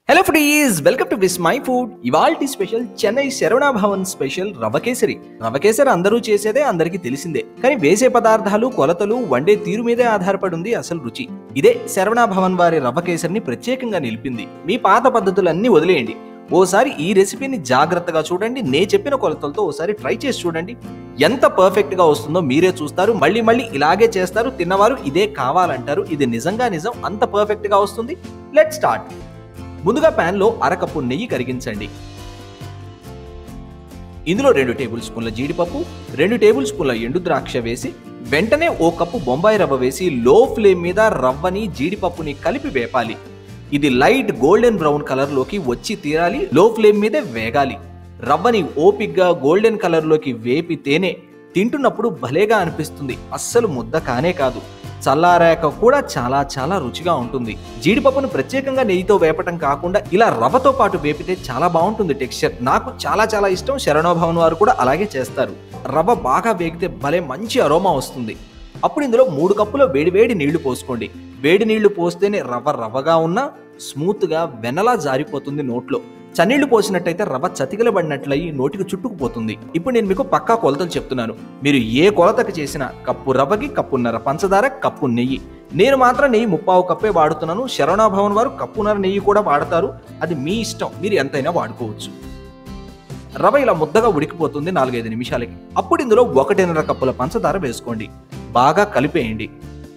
hello friends welcome to Vismai food ఇవాల్టి special Chennai Saravana Bhavan special rava kesari rava kesari అందరూ చేసేదే అందరికీ తెలిసిందే కానీ వేసే పదార్థాలు కొలతలు వండే తీరు మీదే ఆధారపడి ఉంది అసలు రుచి ఇదే శరవణ భవన్ వారి రవ కేసరిని ప్రత్యేకంగా నిలిపింది మీ పాత పద్ధతులన్నీ వదిలేయండి ఓసారి ఈ రెసిపీని జాగ్రత్తగా చూడండి నే చెప్పిన కొలతలతో ఓసారి ట్రై చేసి చూడండి ఎంత పర్ఫెక్ట్ గా వస్తుందో మీరే చూస్తారు మళ్ళీ మళ్ళీ ఇలాగే చేస్తారు తిన్నవారు ఇదే కావాలంటారు ఇది నిజంగా నిజం అంత పర్ఫెక్ట్ గా వస్తుంది లెట్ స్టార్ట్ ముందుగా pan లో అరకప్పు నెయ్యి కరిగించండి ఇందులో రెండు టేబుల్ స్పూన్ల జీడిపప్పు రెండు టేబుల్ స్పూన్ల ఎండు ద్రాక్ష వేసి వెంటనే ఓ కప్పు బొంబాయి రవ్వ వేసి లో ఫ్లేమ్ మీద రవ్వని జీడిపప్పుని కలిపి వేపాలి ఇది లైట్ గోల్డెన్ బ్రౌన్ కలర్ లోకి వచ్చి తీరాలి లో ఫ్లేమ్ మీదే వేగాలి రవ్వని ఓపిగ్గా గోల్డెన్ కలర్ లోకి వేపితేనే తింటున్నప్పుడు భలేగా అనిపిస్తుంది అస్సలు ముద్ద కానే కాదు చల్లారాక కూడా చాలా చాలా రుచిగా ఉంటుంది జీడిపప్పును ప్రత్యేకంగా నెయ్యితో వేపటం కాకుండా ఇలా రవ్వతో పాటు వేపితే చాలా బాగుంటుంది టెక్స్చర్ నాకు చాలా చాలా ఇష్టం శరణోభవన్ వారు కూడా అలాగే చేస్తారు రవ్వ బాగా వేగితే భలే మంచి అరోమా వస్తుంది అప్పుడు ఇందులో మూడు కప్పుల వేడివేడి నీళ్లు పోసుకోండి వేడి నీళ్లు పోస్తేనే రవ్వ రవ్వగా ఉన్నా స్మూత్గా వెనలా జారిపోతుంది నోట్లో చన్నీళ్లు పోసినట్టయితే రవ్వ చతికిలబడినట్లయి నోటికి చుట్టుకుపోతుంది ఇప్పుడు నేను మీకు పక్కా కొలతలు చెప్తున్నాను మీరు ఏ కొలతకు చేసినా కప్పు రవ్వకి కప్పున్నర పంచదార కప్పు నెయ్యి నేను మాత్రం నెయ్యి ముప్పావు కప్పే వాడుతున్నాను శరణాభవన్ వారు కప్పున్నర నెయ్యి కూడా వాడతారు అది మీ ఇష్టం మీరు ఎంతైనా వాడుకోవచ్చు రవ ఇలా ముద్దగా ఉడికిపోతుంది నాలుగైదు నిమిషాలకి అప్పుడు ఇందులో ఒకటిన్నర కప్పుల పంచదార వేసుకోండి బాగా కలిపేయండి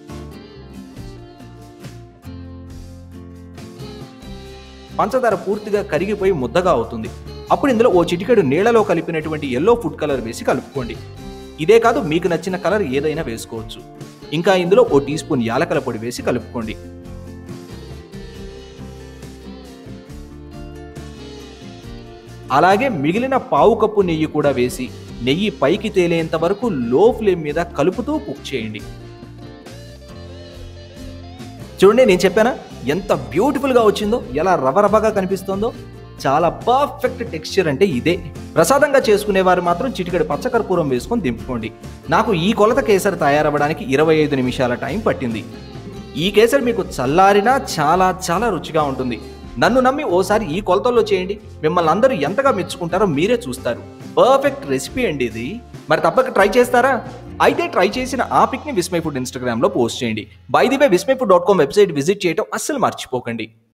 పంచదార పూర్తిగా కరిగిపోయి ముద్దగా అవుతుంది అప్పుడు ఇందులో ఓ చిటికెడు నీళ్లలో కలిపినటువంటి ఎల్లో ఫుడ్ కలర్ వేసి కలుపుకోండి ఇదే కాదు మీకు నచ్చిన కలర్ ఏదైనా వేసుకోవచ్చు ఇంకా ఇందులో ఓ టీ స్పూన్ యాలకల పొడి వేసి కలుపుకోండి అలాగే మిగిలిన పావు కప్పు నెయ్యి కూడా వేసి నెయ్యి పైకి తేలేంత వరకు లో ఫ్లేమ్ మీద కలుపుతూ కుక్ చేయండి చూడండి నేను చెప్పానా ఎంత బ్యూటిఫుల్ గా వచ్చిందో ఎలా రవరవగా కనిపిస్తుందో చాలా పర్ఫెక్ట్ టెక్స్చర్ అంటే ఇదే ప్రసాదంగా చేసుకునేవారు మాత్రం చిటికెడు పచ్చకర్పూరం వేసుకొని దింపుకోండి నాకు ఈ కొలత కేసరి తయారవ్వడానికి ఇరవై ఐదు నిమిషాల టైం పట్టింది ఈ కేసరి మీకు చల్లారినా చాలా చాలా రుచిగా ఉంటుంది నన్ను నమ్మి ఓసారి ఈ కొలతల్లో చేయండి మిమ్మల్ని అందరూ ఎంతగా మెచ్చుకుంటారో మీరే చూస్తారు పర్ఫెక్ట్ రెసిపీ అండి ఇది మరి తప్పక ట్రై చేస్తారా అయితే ట్రై చేసిన ఆ పిక్ని విస్మై ఫుడ్ ఇన్స్టాగ్రామ్లో పోస్ట్ చేయండి by the way Vismai food dot com website visit చేయడం అస్సలు మర్చిపోకండి